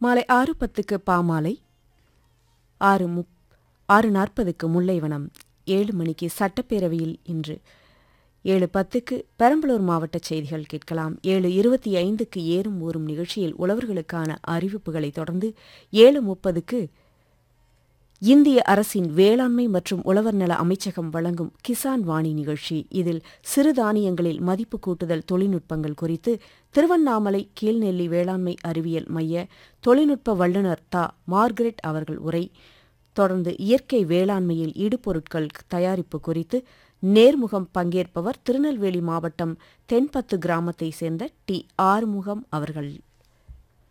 மாலை ஆறு பத்துக்கு பாமாலை ஆறு முப் ஆறு நாற்பதுக்கு முல்லைவனம் ஏழு மணிக்கு சட்டப்பேரவையில் இன்று ஏழு பத்துக்கு பெரம்பலூர் மாவட்ட செய்திகள் கேட்கலாம் ஏழு இருபத்தி ஐந்துக்கு ஏறும் ஊறும் நிகழ்ச்சியில் உழவர்களுக்கான அறிவிப்புகளை தொடர்ந்து ஏழு முப்பதுக்கு இந்திய அரசின் வேளாண்மை மற்றும் உழவர் நல அமைச்சகம் வழங்கும் கிசான் வாணி நிகழ்ச்சி இதில் சிறுதானியங்களில் மதிப்பு கூட்டுதல் தொழில்நுட்பங்கள் குறித்து திருவண்ணாமலை கீழ்நெல்லி வேளாண்மை அறிவியல் மைய தொழில்நுட்ப வல்லுநர் தா மார்கரெட் அவர்கள் உரை தொடர்ந்து இயற்கை வேளாண்மையில் இடுபொருட்கள் தயாரிப்பு குறித்து நேர்முகம் பங்கேற்பவர் திருநெல்வேலி மாவட்டம் தென்பத்து கிராமத்தை சேர்ந்த டி ஆறுமுகம் அவர்கள்